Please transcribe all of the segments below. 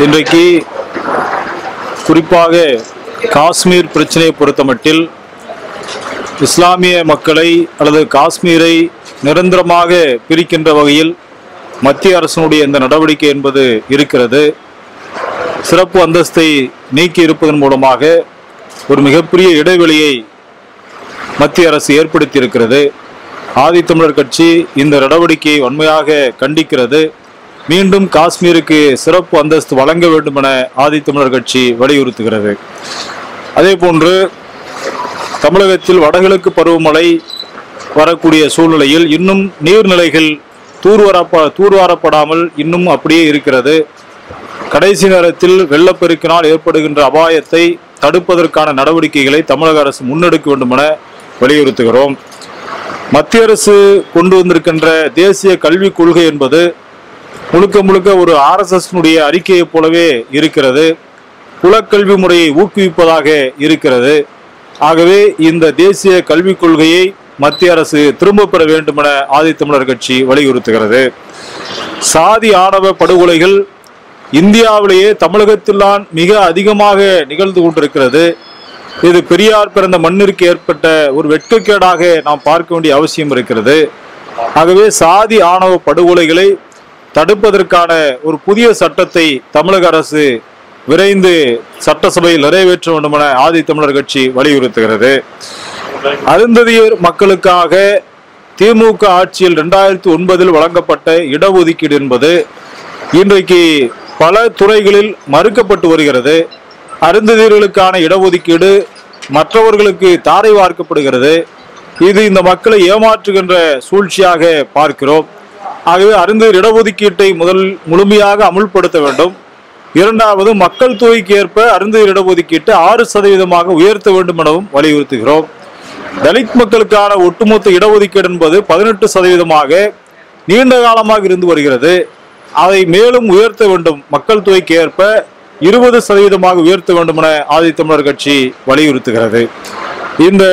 இன்றைக்கு குறிப்பாக காஷ்மீர் பிரச்சனையை பொறுத்தமட்டில் இஸ்லாமிய மக்களை அல்லது காஷ்மீரை நிரந்தரமாக பிரிக்கின்ற வகையில் மத்திய அரசினுடைய இந்த நடவடிக்கை என்பது இருக்கிறது சிறப்பு அந்தஸ்தை நீக்கி இருப்பதன் மூலமாக ஒரு மிகப்பெரிய இடைவெளியை மத்திய அரசு ஏற்படுத்தி இருக்கிறது ஆதித்தமிழர் கட்சி இந்த நடவடிக்கையை வன்மையாக கண்டிக்கிறது மீண்டும் காஷ்மீருக்கு சிறப்பு அந்தஸ்து வழங்க வேண்டும் என ஆதித்தமிழர் கட்சி வலியுறுத்துகிறது அதே போன்று தமிழகத்தில் வடகிழக்கு பருவமழை வரக்கூடிய சூழ்நிலையில் இன்னும் நீர்நிலைகள் தூர்வாரப்ப தூர்வாரப்படாமல் இன்னும் அப்படியே இருக்கிறது கடைசி நேரத்தில் வெள்ளப்பெருக்கினால் ஏற்படுகின்ற அபாயத்தை தடுப்பதற்கான நடவடிக்கைகளை தமிழக அரசு முன்னெடுக்க வேண்டும் என வலியுறுத்துகிறோம் மத்திய அரசு கொண்டு வந்திருக்கின்ற தேசிய கல்விக் கொள்கை என்பது முழுக்க முழுக்க ஒரு ஆர்எஸ்எஸ்னுடைய அறிக்கையைப் போலவே இருக்கிறது குலக்கல்வி முறையை ஊக்குவிப்பதாக இருக்கிறது ஆகவே இந்த தேசிய கல்விக் கொள்கையை மத்திய அரசு திரும்ப பெற வேண்டும் என ஆதித்தமிழர் கட்சி வலியுறுத்துகிறது சாதி ஆணவ படுகொலைகள் இந்தியாவிலேயே தமிழகத்தில்தான் மிக அதிகமாக நிகழ்ந்து கொண்டிருக்கிறது இது பெரியார் பிறந்த மண்ணிற்கு ஏற்பட்ட ஒரு வெட்கக்கேடாக நாம் பார்க்க வேண்டிய அவசியம் இருக்கிறது ஆகவே சாதி ஆணவ படுகொலைகளை தடுப்பதற்கான ஒரு புதிய சட்டத்தை தமிழக அரசு விரைந்து சட்டசபையில் நிறைவேற்ற வேண்டும் என ஆதித்தமிழர் கட்சி வலியுறுத்துகிறது அருந்ததியர் மக்களுக்காக திமுக ஆட்சியில் ரெண்டாயிரத்தி ஒன்பதில் வழங்கப்பட்ட இடஒதுக்கீடு என்பது இன்றைக்கு பல துறைகளில் மறுக்கப்பட்டு வருகிறது அருந்ததியர்களுக்கான இடஒதுக்கீடு மற்றவர்களுக்கு தாரை வார்க்கப்படுகிறது இது இந்த மக்களை ஏமாற்றுகின்ற சூழ்ச்சியாக பார்க்கிறோம் ஆகவே அருந்ததியர் இடஒதுக்கீட்டை முதல் முழுமையாக அமுல்படுத்த வேண்டும் இரண்டாவது மக்கள் தொகைக்கு ஏற்ப அருந்ததியர் இடஒதுக்கீட்டை ஆறு சதவீதமாக உயர்த்த வேண்டும் எனவும் வலியுறுத்துகிறோம் தலித் மக்களுக்கான ஒட்டுமொத்த இடஒதுக்கீடு என்பது பதினெட்டு சதவீதமாக நீண்ட காலமாக இருந்து வருகிறது அதை மேலும் உயர்த்த வேண்டும் மக்கள் தொகைக்கு ஏற்ப இருபது சதவீதமாக உயர்த்த வேண்டும் என ஆதித்தமிழர் கட்சி வலியுறுத்துகிறது இந்த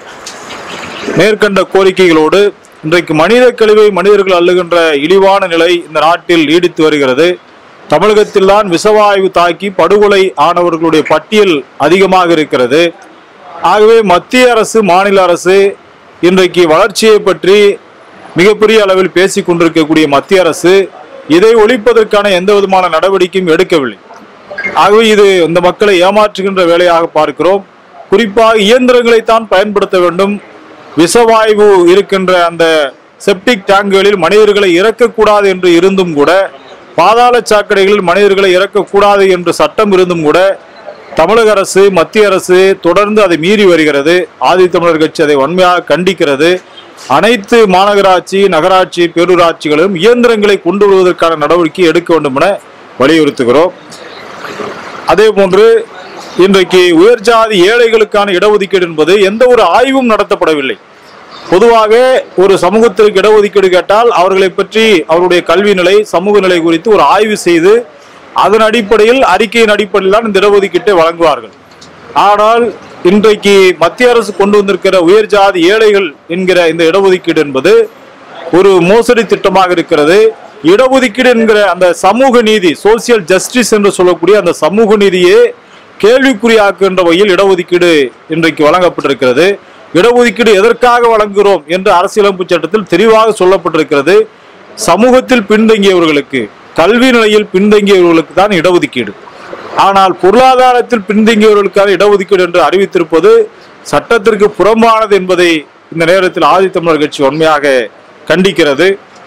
மேற்கண்ட கோரிக்கைகளோடு இன்றைக்கு மனித கழிவை மனிதர்கள் அள்ளுகின்ற இழிவான நிலை இந்த நாட்டில் நீடித்து வருகிறது தமிழகத்தில்தான் விஷவாயு தாக்கி படுகொலை ஆனவர்களுடைய பட்டியல் அதிகமாக இருக்கிறது ஆகவே மத்திய அரசு மாநில அரசு இன்றைக்கு வளர்ச்சியை பற்றி மிகப்பெரிய அளவில் பேசிக் கொண்டிருக்கக்கூடிய மத்திய அரசு இதை ஒழிப்பதற்கான எந்த விதமான நடவடிக்கையும் எடுக்கவில்லை ஆகவே இது இந்த மக்களை ஏமாற்றுகின்ற வேலையாக பார்க்கிறோம் குறிப்பாக இயந்திரங்களைத்தான் பயன்படுத்த வேண்டும் விஷவாயு இருக்கின்ற அந்த செப்டிக் டேங்குகளில் மனிதர்களை இறக்கக்கூடாது என்று இருந்தும் கூட பாதாள சாக்கடைகளில் மனிதர்களை இறக்கக்கூடாது என்று சட்டம் இருந்தும் கூட தமிழக அரசு மத்திய அரசு தொடர்ந்து அதை மீறி வருகிறது ஆதித்தமிழர் கட்சி அதை வன்மையாக கண்டிக்கிறது அனைத்து மாநகராட்சி நகராட்சி பேரூராட்சிகளும் இயந்திரங்களை கொண்டு வருவதற்கான நடவடிக்கை எடுக்க வேண்டும் என வலியுறுத்துகிறோம் அதே போன்று இன்றைக்கு உயர்ஜாதி ஏழைகளுக்கான இடஒதுக்கீடு என்பது எந்த ஒரு ஆய்வும் நடத்தப்படவில்லை பொதுவாக ஒரு சமூகத்திற்கு இடஒதுக்கீடு கேட்டால் அவர்களை பற்றி அவருடைய கல்வி நிலை சமூக நிலை குறித்து ஒரு ஆய்வு செய்து அதன் அடிப்படையில் அறிக்கையின் அடிப்படையில் தான் இந்த இடஒதுக்கீட்டை வழங்குவார்கள் ஆனால் இன்றைக்கு மத்திய அரசு கொண்டு வந்திருக்கிற உயர்ஜாதி ஏழைகள் என்கிற இந்த இடஒதுக்கீடு என்பது ஒரு மோசடி திட்டமாக இருக்கிறது இடஒதுக்கீடு என்கிற அந்த சமூக நீதி சோசியல் ஜஸ்டிஸ் என்று சொல்லக்கூடிய அந்த சமூக நீதியே கேள்விக்குறியாக்குகின்ற வகையில் இடஒதுக்கீடு இன்றைக்கு வழங்கப்பட்டிருக்கிறது இடஒதுக்கீடு எதற்காக வழங்குகிறோம் என்று அரசியலமைப்பு சட்டத்தில் தெளிவாக சொல்லப்பட்டிருக்கிறது சமூகத்தில் பின்தங்கியவர்களுக்கு கல்வி நிலையில் பின்தங்கியவர்களுக்கு தான் இடஒதுக்கீடு ஆனால் பொருளாதாரத்தில் பின்தங்கியவர்களுக்கான இடஒதுக்கீடு என்று அறிவித்திருப்பது சட்டத்திற்கு புறம்பானது என்பதை இந்த நேரத்தில் ஆதித்தமிழர் கட்சி உண்மையாக கண்டிக்கிறது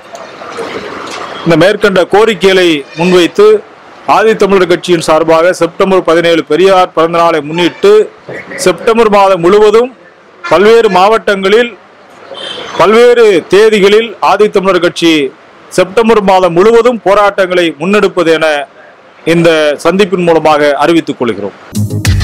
இந்த மேற்கண்ட கோரிக்கைகளை முன்வைத்து ஆதித்தமிழர் கட்சியின் சார்பாக செப்டம்பர் பதினேழு பெரியார் பிறந்த நாளை முன்னிட்டு செப்டம்பர் மாதம் முழுவதும் பல்வேறு மாவட்டங்களில் பல்வேறு தேதிகளில் ஆதித்தமிழர் கட்சி செப்டம்பர் மாதம் முழுவதும் போராட்டங்களை முன்னெடுப்பது என இந்த சந்திப்பின் மூலமாக அறிவித்துக் கொள்கிறோம்